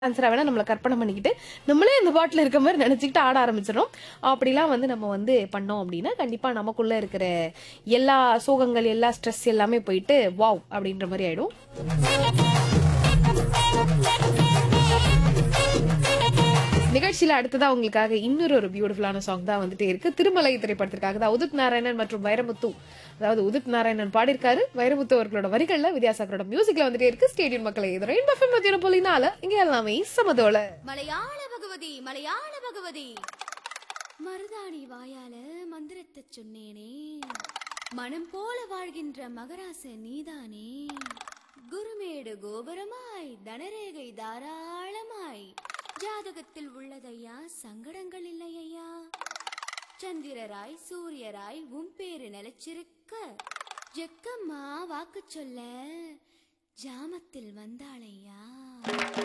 ஆன்சரா வேணா நம்மள கற்பனை பண்ணிக்கிட்டு நம்மளே இந்த பாட்டில் இருக்க மாதிரி நினைச்சுக்கிட்டு ஆட ஆரம்பிச்சிடும் அப்படிலாம் வந்து நம்ம வந்து பண்ணோம் அப்படின்னா கண்டிப்பா நமக்குள்ள இருக்கிற எல்லா சோகங்கள் எல்லா ஸ்ட்ரெஸ் எல்லாமே போயிட்டு வாவ் அப்படின்ற மாதிரி ஆயிடும் நிகழ்ச்சியில அடுத்ததா உங்களுக்காக இன்னொரு ஒரு பியூட்டிஃபுல்லான சாங் தான் வந்துட்டே இருக்கு திருமலை திரைப்படத்திற்காக தான் உதித் நாராயணன் மற்றும் வைரமுத்து அதாவது உதித் நாராயணன் பாடியிருக்காரு வைரமுத்து அவர்களோட வரிகள்ல வித்யாசாகரோட மியூசிக்ல வந்துட்டே இருக்கு ஸ்டேடியம் மக்களை எதிர இன்பம் மத்தியான போலினால இங்க எல்லாமே சமதோல மலையாள பகவதி மலையாள பகவதி மருதாணி வாயால மந்திரத்தை சொன்னேனே மனம் போல வாழ்கின்ற மகராச நீதானே குருமேடு கோபுரமாய் தனரேகை தாராளமாய் ஜாதகத்தில் உள்ளதையா சங்கடங்கள் இல்லையா சந்திரராய் சூரியராய் உன் பேரு நிலைச்சிருக்க ஜெக்கம்மா வாக்கு சொல்ல ஜாமத்தில் வந்தாளையா